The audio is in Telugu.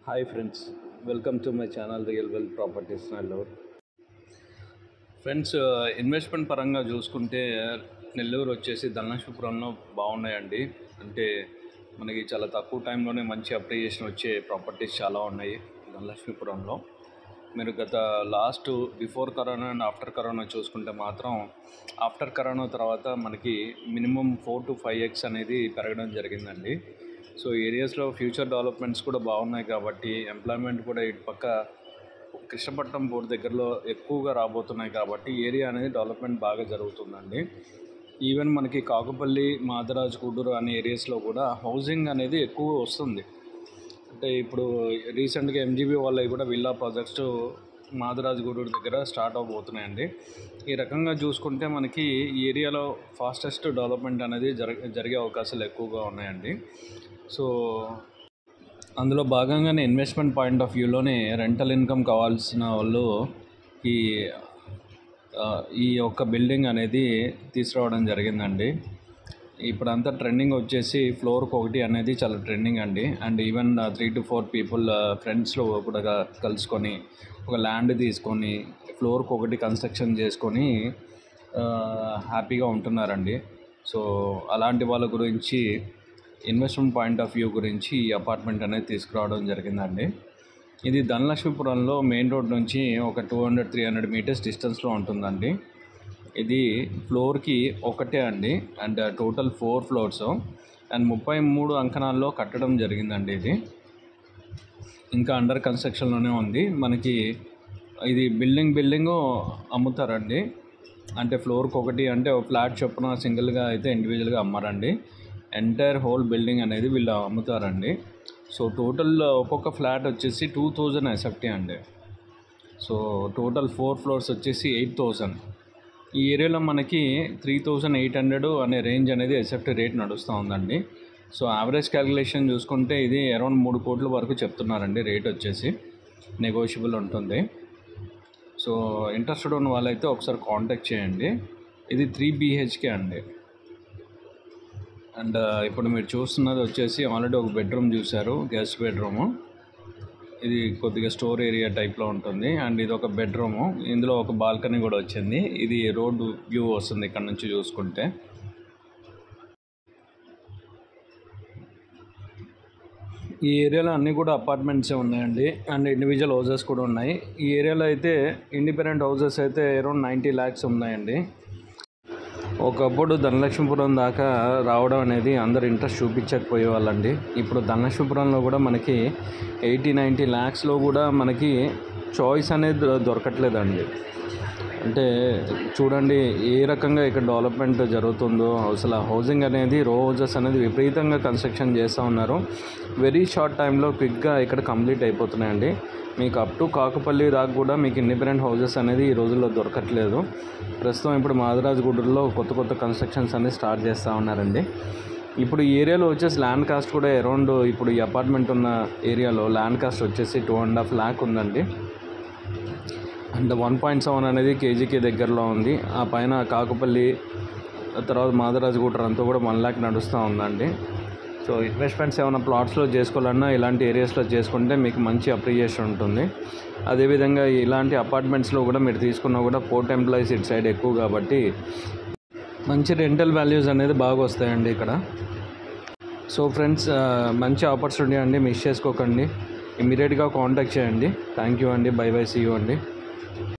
hi friends welcome to my channel real well properties Nellore friends investment పరంగా చూసుకుంటే నెల్లూరు వచ్చేసి ధనలక్ష్మీపురంలో బాగున్నాయండి అంటే మనకి చాలా తక్కువ టైంలోనే మంచి అప్రిసియేషన్ వచ్చే ప్రాపర్టీస్ చాలా ఉన్నాయి ధనలక్ష్మీపురంలో మీరు గత last before corona and after corona చూసుకుంటే మాత్రం ఆఫ్టర్ కరోనా తర్వాత మనకి minimum four to five X అనేది పెరగడం జరిగిందండి సో ఏరియాస్లో ఫ్యూచర్ డెవలప్మెంట్స్ కూడా బాగున్నాయి కాబట్టి ఎంప్లాయ్మెంట్ కూడా ఇటు పక్క కృష్ణపట్నం పోర్ట్ దగ్గరలో ఎక్కువగా రాబోతున్నాయి కాబట్టి ఏరియా అనేది డెవలప్మెంట్ బాగా జరుగుతుందండి ఈవెన్ మనకి కాకుపల్లి మాదరాజ్ గూడూరు అనే ఏరియాస్లో కూడా హౌసింగ్ అనేది ఎక్కువ వస్తుంది అంటే ఇప్పుడు రీసెంట్గా ఎంజీబీ వాళ్ళవి కూడా విల్లా ప్రాజెక్ట్స్ మాదరాజ్ గూడూరు దగ్గర స్టార్ట్ అవబోతున్నాయండి ఈ రకంగా చూసుకుంటే మనకి ఈ ఏరియాలో ఫాస్టెస్ట్ డెవలప్మెంట్ అనేది జరగ జరిగే అవకాశాలు ఎక్కువగా ఉన్నాయండి సో అందులో భాగంగానే ఇన్వెస్ట్మెంట్ పాయింట్ ఆఫ్ వ్యూలోనే రెంటల్ ఇన్కమ్ కావాల్సిన వాళ్ళు ఈ ఆ, ఈ యొక్క బిల్డింగ్ అనేది తీసుకురావడం జరిగిందండి ఇప్పుడంతా ట్రెండింగ్ వచ్చేసి ఫ్లోర్కి ఒకటి అనేది చాలా ట్రెండింగ్ అండి and even three to four people ఫ్రెండ్స్లో కూడా క- కలుసుకొని ఒక ల్యాండ్ తీసుకొని ఫ్లోర్కి ఒకటి కన్స్ట్రక్షన్ చేసుకొని ఆ, హ్యాపీగా ఉంటున్నారండి సో అలాంటి వాళ్ళ గురించి ఇన్వెస్ట్మెంట్ పాయింట్ ఆఫ్ వ్యూ గురించి ఈ అపార్ట్మెంట్ అనేది తీసుకురావడం జరిగిందండి ఇది ధనలక్ష్మీపురంలో మెయిన్ రోడ్ నుంచి ఒక two hundred three hundred metres డిస్టెన్స్లో ఉంటుందండి ఇది ఫ్లోర్కి ఒకటే అండి and total four floors and ముప్పై మూడు అంకణాల్లో కట్టడం జరిగిందండి ఇది ఇంకా అండర్ కన్స్ట్రక్షన్లోనే ఉంది మనకి ఇది బిల్డింగ్ బిల్డింగ్ అమ్ముతారండి అంటే ఫ్లోర్కి ఒకటి అంటే ఒక ఫ్లాట్ చొప్పున సింగిల్గా అయితే ఇండివిజువల్గా అమ్మారండి ఎంటైర్ హోల్ బిల్డింగ్ అనేది వీళ్ళు అమ్ముతారండి సో టోటల్ ఒక్కొక్క ఫ్లాట్ వచ్చేసి టూ థౌజండ్ ఎస్ఎఫ్టీ అండి సో టోటల్ ఫోర్ ఫ్లోర్స్ వచ్చేసి ఎయిట్ థౌజండ్ ఈ ఏరియాలో మనకి త్రీ థౌజండ్ ఎయిట్ హండ్రెడ్ అనే రేంజ్ అనేది ఎస్ఎఫ్టీ రేట్ నడుస్తూ ఉందండి సో యావరేజ్ క్యాలిక్యులేషన్ చూసుకుంటే ఇది అరౌండ్ మూడు కోట్ల వరకు చెప్తున్నారండి రేట్ వచ్చేసి నెగోషియబుల్ ఉంటుంది సో ఇంట్రెస్టెడ్ ఉన్న వాళ్ళైతే ఒకసారి కాంటాక్ట్ చేయండి ఇది త్రీ బీహెచ్కే అండి అండ్ ఇప్పుడు మీరు చూస్తున్నది వచ్చేసి ఆల్రెడీ ఒక బెడ్రూమ్ చూశారు గెస్ట్ బెడ్రూము ఇది కొద్దిగా స్టోర్ ఏరియా టైప్లో ఉంటుంది అండ్ ఇది ఒక బెడ్రూము ఇందులో ఒక బాల్కనీ కూడా వచ్చింది ఇది రోడ్డు వ్యూ వస్తుంది ఇక్కడ నుంచి చూసుకుంటే ఈ ఏరియాలో అన్నీ కూడా అపార్ట్మెంట్సే ఉన్నాయండి అండ్ ఇండివిజువల్ హౌసెస్ కూడా ఉన్నాయి ఈ ఏరియాలో అయితే ఇండిపెండెంట్ హౌసెస్ అయితే అరౌండ్ నైంటీ ల్యాక్స్ ఉన్నాయండి ఒకప్పుడు ధనలక్ష్మీపురం దాకా రావడం అనేది అందరు ఇంట్రెస్ట్ చూపించకపోయే వాళ్ళండి ఇప్పుడు ధనలక్ష్మీపురంలో కూడా మనకి ఎయిటీ నైంటీ ల్యాక్స్లో కూడా మనకి చాయిస్ అనేది దొ- దొరకట్లేదండి అంటే చూడండి ఏ రకంగా ఇక్కడ డెవలప్మెంట్ జరుగుతుందో అసలు హౌసింగ్ అనేది రో హౌజెస్ అనేది విపరీతంగా కన్స్ట్రక్షన్ చేస్తూ ఉన్నారు వెరీ షార్ట్ టైంలో క్విక్గా ఇక్కడ కంప్లీట్ అయిపోతున్నాయండి మీకు అప్ టు కాకపల్లి దాకా కూడా మీకు ఇండిపెండెంట్ హౌజెస్ అనేది ఈ రోజుల్లో దొరకట్లేదు ప్రస్తుతం ఇప్పుడు మాదరాజ్ గుడ్డల్లో కొత్త కొత్త కన్స్ట్రక్షన్స్ అనేది స్టార్ట్ చేస్తూ ఉన్నారండి ఇప్పుడు ఈ ఏరియాలో వచ్చేసి ల్యాండ్ కాస్ట్ కూడా అరౌండ్ ఇప్పుడు ఈ అపార్ట్మెంట్ ఉన్న ఏరియాలో ల్యాండ్ కాస్ట్ వచ్చేసి టూ అండ్ హాఫ్ ల్యాక్ ఉందండి అండ్ వన్ పాయింట్ సెవెన్ అనేది కేజీకి దగ్గరలో ఉంది ఆ పైన కాకుపల్లి తర్వాత మాదరాజు గుట్టర్ అంతా కూడా వన్ ల్యాక్ నడుస్తూ ఉందండి సో ఇన్వెస్ట్మెంట్స్ ఏమైనా ప్లాట్స్లో చేసుకోవాలన్నా ఇలాంటి ఏరియాస్లో చేసుకుంటే మీకు మంచి అప్రిజియేషన్ ఉంటుంది అదేవిధంగా ఇలాంటి అపార్ట్మెంట్స్లో కూడా మీరు తీసుకున్నా కూడా పోర్ట్ ఎంప్లాయీస్ ఇటు సైడ్ ఎక్కువ కాబట్టి మంచి రెంటల్ వాల్యూస్ అనేది బాగా వస్తాయండి ఇక్కడ సో ఫ్రెండ్స్ ఆ, మంచి ఆపర్చునిటీ అండి మిస్ చేసుకోకండి ఇమీడియట్గా కాంటాక్ట్ చేయండి థ్యాంక్ యూ అండి బై బై సీ యూ అండి